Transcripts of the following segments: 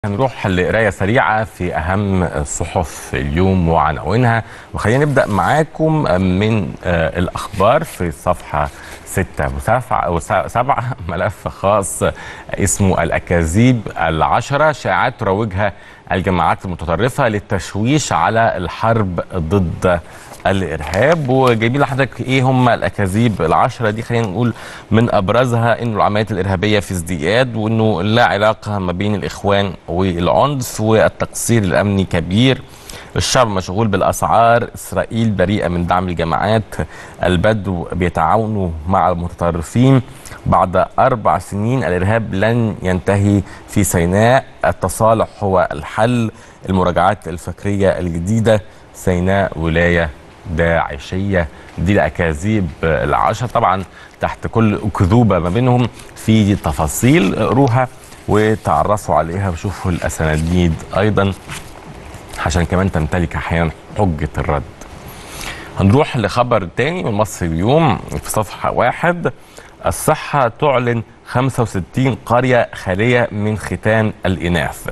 هنروح لقراية سريعة في أهم الصحف اليوم وعناوينها وخلينا نبدأ معاكم من آه، الأخبار في صفحة ستة وسبعة وسبعة ملف خاص اسمه الأكاذيب العشرة شائعات تروجها الجماعات المتطرفة للتشويش على الحرب ضد الارهاب وجايبين لحضرتك ايه هم الاكاذيب العشره دي خلينا نقول من ابرزها انه العمليات الارهابيه في ازدياد وانه لا علاقه ما بين الاخوان والعنف والتقصير الامني كبير الشعب مشغول بالاسعار اسرائيل بريئه من دعم الجماعات البدو بيتعاونوا مع المتطرفين بعد اربع سنين الارهاب لن ينتهي في سيناء التصالح هو الحل المراجعات الفكريه الجديده سيناء ولايه داعشيه دي الاكاذيب العشر طبعا تحت كل اكذوبه ما بينهم في تفاصيل اقروها وتعرفوا عليها وشوفوا الاسانيد ايضا عشان كمان تمتلك احيانا حجه الرد هنروح لخبر تاني من مصر اليوم في صفحه واحد الصحه تعلن 65 قريه خاليه من ختان الاناث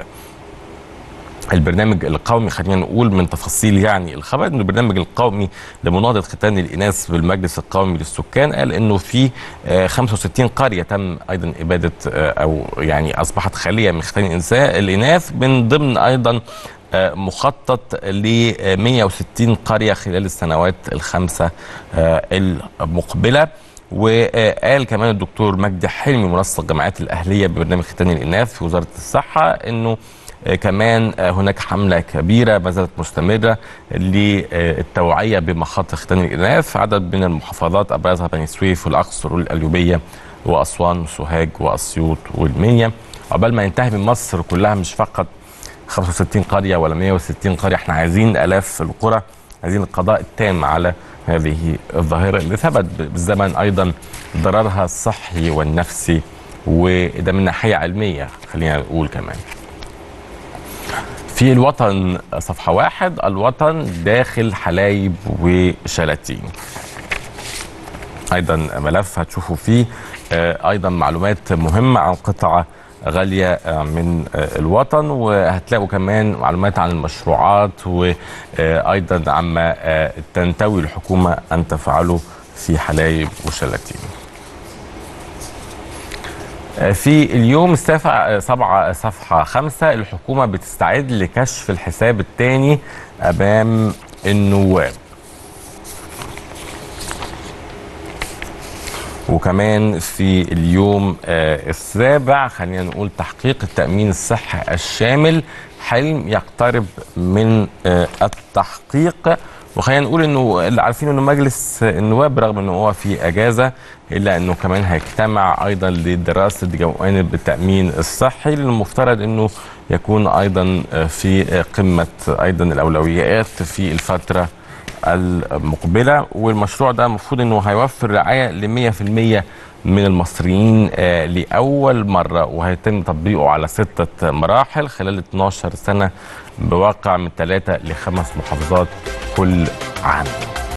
البرنامج القومي خلينا نقول من تفاصيل يعني الخبر ان البرنامج القومي لمناهضه ختان الاناث بالمجلس القومي للسكان قال انه في آه، 65 قريه تم ايضا اباده آه، او يعني اصبحت خاليه من ختان الانساء الاناث من ضمن ايضا آه، مخطط ل 160 قريه خلال السنوات الخمسه آه، المقبله وقال كمان الدكتور مجدي حلمي منسق الجامعات الاهليه ببرنامج ختان الاناث في وزاره الصحه انه آه، كمان آه، هناك حملة كبيرة ما زالت مستمرة للتوعية بمخاطر ختان الإناث في عدد من المحافظات أبرزها بني سويف والأقصر والقليوبية وأسوان وسوهاج وأسيوط والمنيا عقبال ما ينتهي من مصر كلها مش فقط 65 قرية ولا 160 قرية احنا عايزين آلاف القرى عايزين القضاء التام على هذه الظاهرة اللي ثبت بالزمن أيضا ضررها الصحي والنفسي وده من ناحية علمية خلينا نقول كمان في الوطن صفحة واحد الوطن داخل حلايب وشلاتين أيضا ملف هتشوفوا فيه آه، أيضا معلومات مهمة عن قطعة غالية آه، من آه، الوطن وهتلاقوا كمان معلومات عن المشروعات وأيضا عما آه، تنتوي الحكومة أن تفعله في حلايب وشلاتين في اليوم السابع صفحة صفحة خمسة الحكومة بتستعد لكشف الحساب الثاني أمام النواب وكمان في اليوم آه، السابع خلينا نقول تحقيق التأمين الصحي الشامل حلم يقترب من آه، التحقيق وخلينا نقول انه اللي عارفين انه مجلس النواب رغم انه هو في اجازه الا انه كمان هيجتمع ايضا لدراسه جوانب التامين الصحي المفترض انه يكون ايضا في قمه ايضا الاولويات في الفتره المقبله والمشروع ده المفروض انه هيوفر رعايه ل 100% من المصريين آه، لاول مره وهيتم تطبيقه على سته مراحل خلال 12 سنه بواقع من ثلاثه لخمس محافظات كل عام.